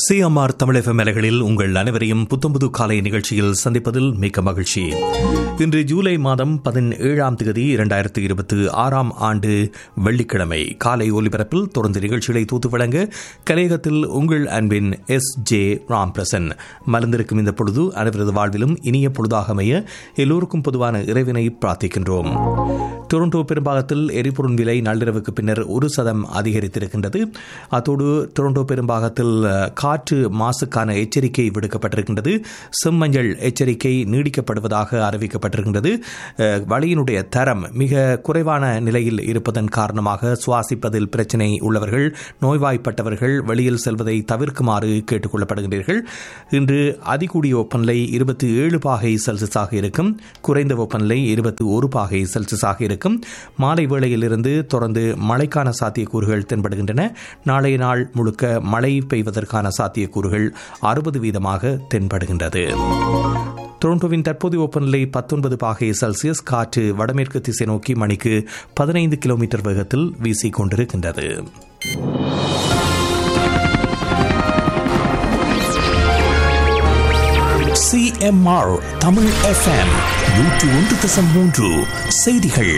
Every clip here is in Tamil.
சிஎம்ஆர் தமிழக மேலைகளில் உங்கள் அனைவரையும் புத்தம்புது காலை நிகழ்ச்சியில் சந்திப்பதில் மிக்க மகிழ்ச்சி இன்று ஜூலை மாதம் பதினேழாம் தேதி இரண்டாயிரத்தி இருபத்தி ஆறாம் ஆண்டு வெள்ளிக்கிழமை காலை ஒலிபரப்பில் தொடர்ந்து நிகழ்ச்சிகளை தூத்து வழங்க கலையகத்தில் உங்கள் அன்பின் எஸ் ஜே ராம்பிரசன் மலர்ந்திருக்கும் இந்த பொழுது அனைவரது வாழ்விலும் இனிய பொழுதாக அமைய எல்லோருக்கும் பொதுவான இறைவனை பிரார்த்திக்கின்றோம் டொரண்டோ பெரும்பாகத்தில் எரிபொருள் விலை நள்ளிரவுக்கு பின்னர் ஒரு சதம் அதிகரித்திருக்கின்றது அத்தோடு டொரண்டோ பெரும்பாகத்தில் காற்று மாசுக்கான எச்சரிக்கை விடுக்கப்பட்டிருக்கின்றது செம்மஞ்சள் எச்சரிக்கை நீடிக்கப்படுவதாக அறிவிக்கப்பட்டிருக்கின்றது வழியினுடைய தரம் மிக குறைவான நிலையில் இருப்பதன் காரணமாக சுவாசிப்பதில் பிரச்சினை உள்ளவர்கள் நோய்வாய்ப்பட்டவர்கள் வெளியில் செல்வதை தவிர்க்குமாறு கேட்டுக் கொள்ளப்படுகின்றீர்கள் இன்று அதிகூடிய வெப்பநிலை இருபத்தி ஏழு பாகை செல்சியஸாக இருக்கும் குறைந்த வெப்பநிலை இருபத்தி ஒரு பாகை செல்சியஸாக இருக்கும் மாலை வேளையிலிருந்து தொடர்ந்து மழைக்கான சாத்தியக்கூறுகள் தென்படுகின்றன நாளைய நாள் முழுக்க மழை பெய்வதற்கான சாத்தியக்கூறுகள் அறுபது வீதமாக தென்படுகின்றது டொரண்டோவின் தற்போதைய வெப்பநிலை பத்தொன்பது பாகை செல்சியஸ் காற்று வடமேற்கு திசை நோக்கி மணிக்கு பதினைந்து கிலோமீட்டர் வேகத்தில் வீசிக் கொண்டிருக்கின்றது சிஎம்ஆர் தமிழ் எஃப்எம் நூற்று ஒன்று தசம் மூன்று செய்திகள்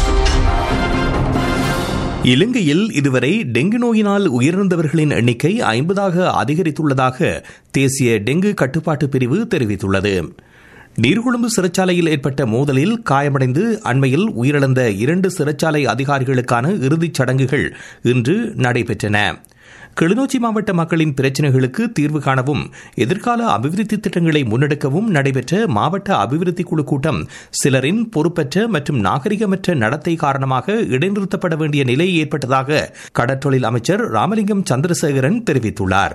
இலங்கையில் இதுவரை டெங்கு நோயினால் உயிரிழந்தவர்களின் எண்ணிக்கை ஐம்பதாக அதிகரித்துள்ளதாக தேசிய டெங்கு கட்டுப்பாட்டு பிரிவு தெரிவித்துள்ளது நீர்கொழும்பு சிறைச்சாலையில் ஏற்பட்ட மோதலில் காயமடைந்து அண்மையில் உயிரிழந்த இரண்டு சிறைச்சாலை அதிகாரிகளுக்கான இறுதிச் சடங்குகள் இன்று நடைபெற்றன கிளிநொச்சி மாவட்ட மக்களின் பிரச்சினைகளுக்கு தீர்வு காணவும் எதிர்கால அபிவிருத்தி திட்டங்களை முன்னெடுக்கவும் நடைபெற்ற மாவட்ட அபிவிருத்தி குழு கூட்டம் சிலரின் பொறுப்பற்ற மற்றும் நாகரிகமற்ற நடத்தை காரணமாக இடைநிறுத்தப்பட வேண்டிய நிலை ஏற்பட்டதாக கடற்றொழில் அமைச்சர் ராமலிங்கம் சந்திரசேகரன் தெரிவித்துள்ளார்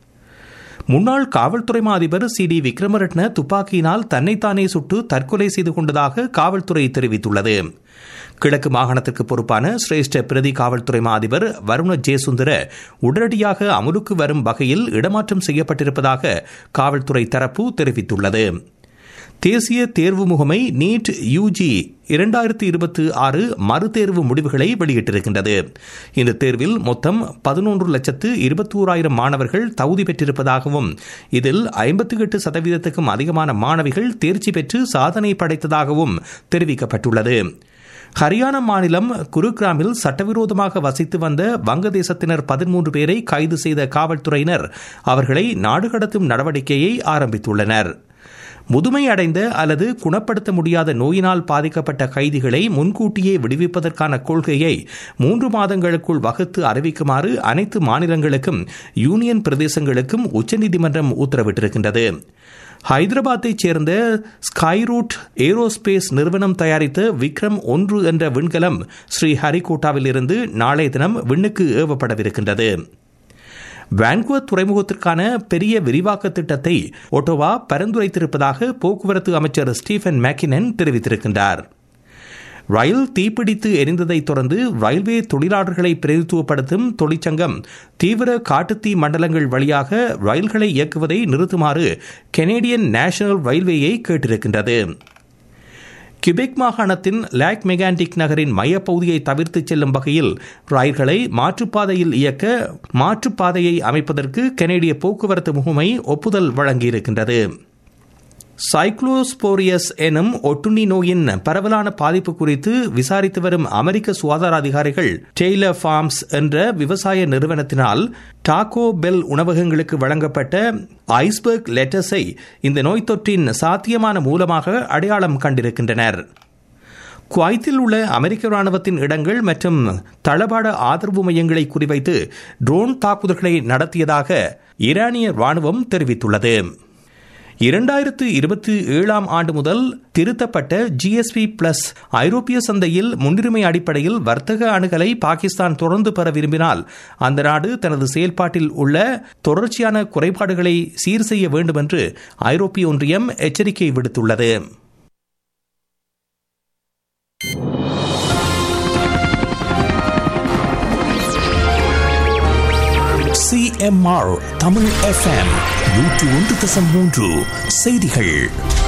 முன்னாள் காவல்துறை அதிபர் சி டி விக்ரமரட்ன துப்பாக்கியினால் தன்னைத்தானே சுட்டு தற்கொலை செய்து கொண்டதாக காவல்துறை தெரிவித்துள்ளது கிழக்கு மாகாணத்திற்கு பொறுப்பான சிரேஷ்ட பிரதி காவல்துறை அதிபர் வருண ஜெயசுந்தர உடனடியாக அமலுக்கு வரும் வகையில் இடமாற்றம் செய்யப்பட்டிருப்பதாக காவல்துறை தரப்பு தெரிவித்துள்ளது தேசிய தேர்வு முகமை நீட் யூஜி இரண்டாயிரத்தி இருபத்தி ஆறு மறுதேர்வு முடிவுகளை வெளியிட்டிருக்கின்றது இந்த தேர்வில் மொத்தம் பதினொன்று லட்சத்து இருபத்தோராயிரம் மாணவர்கள் தகுதி பெற்றிருப்பதாகவும் இதில் ஐம்பத்தி எட்டு சதவீதத்துக்கும் அதிகமான மாணவிகள் தேர்ச்சி பெற்று சாதனை படைத்ததாகவும் தெரிவிக்கப்பட்டுள்ளது ஹரியானா மாநிலம் குருகிராமில் சட்டவிரோதமாக வசித்து வந்த வங்கதேசத்தினர் பதிமூன்று பேரை கைது செய்த காவல்துறையினர் அவர்களை நாடு கடத்தும் நடவடிக்கையை ஆரம்பித்துள்ளனர் முதுமை அடைந்த அல்லது குணப்படுத்த முடியாத நோயினால் பாதிக்கப்பட்ட கைதிகளை முன்கூட்டியே விடுவிப்பதற்கான கொள்கையை மூன்று மாதங்களுக்குள் வகுத்து அறிவிக்குமாறு அனைத்து மாநிலங்களுக்கும் யூனியன் பிரதேசங்களுக்கும் உச்சநீதிமன்றம் உத்தரவிட்டிருக்கின்றது ஹைதராபாத்தைச் சேர்ந்த ஸ்கைரூட் ஏரோஸ்பேஸ் நிறுவனம் தயாரித்த விக்ரம் ஒன்று என்ற விண்கலம் ஸ்ரீ ஹரிகோட்டாவில் இருந்து நாளைய தினம் விண்ணுக்கு ஏவப்படவிருக்கின்றது வான்குவர் துறைமுகத்திற்கான பெரிய விரிவாக்க திட்டத்தை ஒட்டோவா பரிந்துரைத்திருப்பதாக போக்குவரத்து அமைச்சர் ஸ்டீஃபன் மேக்கினன் தெரிவித்திருக்கின்றார் ரயில் தீப்பிடித்து எரிந்ததைத் தொடர்ந்து ரயில்வே தொழிலாளர்களை பிரதித்துவப்படுத்தும் தொழிற்சங்கம் தீவிர காட்டுத்தீ மண்டலங்கள் வழியாக ரயில்களை இயக்குவதை நிறுத்துமாறு கெனேடியன் நேஷனல் ரயில்வேயை கேட்டிருக்கின்றது கிபெக் மாகாணத்தின் லேக் மெகாண்டிக் நகரின் மையப்பகுதியை தவிர்த்து செல்லும் வகையில் ரயில்களை மாற்றுப்பாதையில் இயக்க மாற்றுப்பாதையை அமைப்பதற்கு கனேடிய போக்குவரத்து முகமை ஒப்புதல் வழங்கியிருக்கின்றது சைக்ளோஸ்போரியஸ் எனும் ஒட்டுண்ணி நோயின் பரவலான பாதிப்பு குறித்து விசாரித்து வரும் அமெரிக்க சுகாதார அதிகாரிகள் டெய்லர் ஃபார்ம்ஸ் என்ற விவசாய நிறுவனத்தினால் டாகோ பெல் உணவகங்களுக்கு வழங்கப்பட்ட ஐஸ்பர்க் லெட்டஸை இந்த நோய் தொற்றின் சாத்தியமான மூலமாக அடையாளம் கண்டிருக்கின்றனர் குவைத்தில் உள்ள அமெரிக்க ராணுவத்தின் இடங்கள் மற்றும் தளபாட ஆதரவு மையங்களை குறிவைத்து ட்ரோன் தாக்குதல்களை நடத்தியதாக ஈரானிய ராணுவம் தெரிவித்துள்ளது இரண்டாயிரத்து இருபத்தி ஏழாம் ஆண்டு முதல் திருத்தப்பட்ட ஜிஎஸ்பி பிளஸ் ஐரோப்பிய சந்தையில் முன்னுரிமை அடிப்படையில் வர்த்தக அணுகலை பாகிஸ்தான் தொடர்ந்து பெற விரும்பினால் அந்த நாடு தனது செயல்பாட்டில் உள்ள தொடர்ச்சியான குறைபாடுகளை சீர் செய்ய வேண்டும் என்று ஐரோப்பிய ஒன்றியம் எச்சரிக்கை விடுத்துள்ளது சிஎம்ஆர் தமிழ் எஃப்எம் நூற்று ஒன்று தசம் மூன்று செய்திகள்